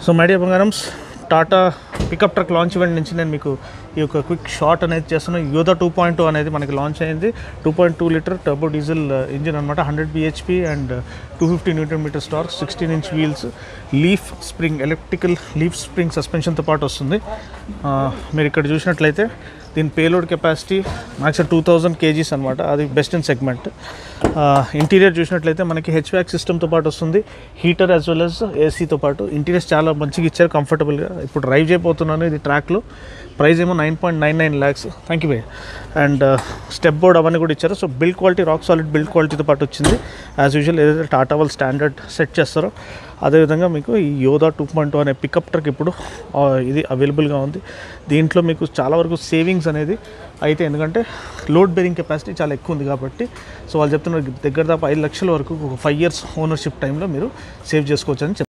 so my dear బంగారమ్స్ Tata pickup truck launch event నుంచి నేను మీకు ఈ యొక్క క్విక్ షాట్ అనేది చేస్తున్నాను యోదా టూ పాయింట్ టూ అనేది మనకి లాంచ్ అయింది two point two litre turbo diesel engine అనమాట hundred BHP and two fifty newton metre torque sixteen inch wheels leaf spring electrical leaf spring సస్పెన్షన్తో పాటు వస్తుంది ఆ, మీరు ఇక్కడ చూసినట్లయితే దీని payload capacity max two thousand KGs అనమాట అది బెస్ట్ ఇన్ సెగ్మెంట్ ఇంటీరియర్ చూసినట్లయితే మనకి హెచ్వ్యాక్ సిస్టమ్తో పాటు వస్తుంది హీటర్ యాజ్ వెల్ as ఏసీతో పాటు ఇంటీరియర్స్ చాలా మంచిగా ఇచ్చారు కంఫర్టబుల్గా ఇప్పుడు డ్రైవ్ చేయబోతున్నాను ఇది ట్రాక్లో ప్రైస్ ఏమో nine point nine nine lakhs thank you భయ్య అండ్ స్టెప్ బోర్డ్ అవన్నీ కూడా ఇచ్చారు so build quality rock solid build క్వాలిటీతో పాటు వచ్చింది యాజ్ యూజువల్ ఏదైతే టాటా వాళ్ళు స్టాండర్డ్ సెట్ చేస్తారో అదేవిధంగా మీకు ఈ యోదా టూ పాయింట్ టూ అనే పికప్ ట్రక్ ఇప్పుడు ఆ, ఇది అవైలబుల్గా ఉంది దీంట్లో మీకు చాలా వరకు సేవింగ్స్ అనేది అయితే ఎందుకంటే లోడ్ బేరింగ్ కెపాసిటీ చాలా ఎక్కువ ఉంది కాబట్టి సో వాళ్ళు చెప్తున్నారు దగ్గర దాకా ఐదు లక్షల వరకు ఒక ఫైవ్ ఇయర్స్ ఓనర్షిప్ టైంలో మీరు సేవ్ చేసుకోవచ్చు అని చెప్తున్నారు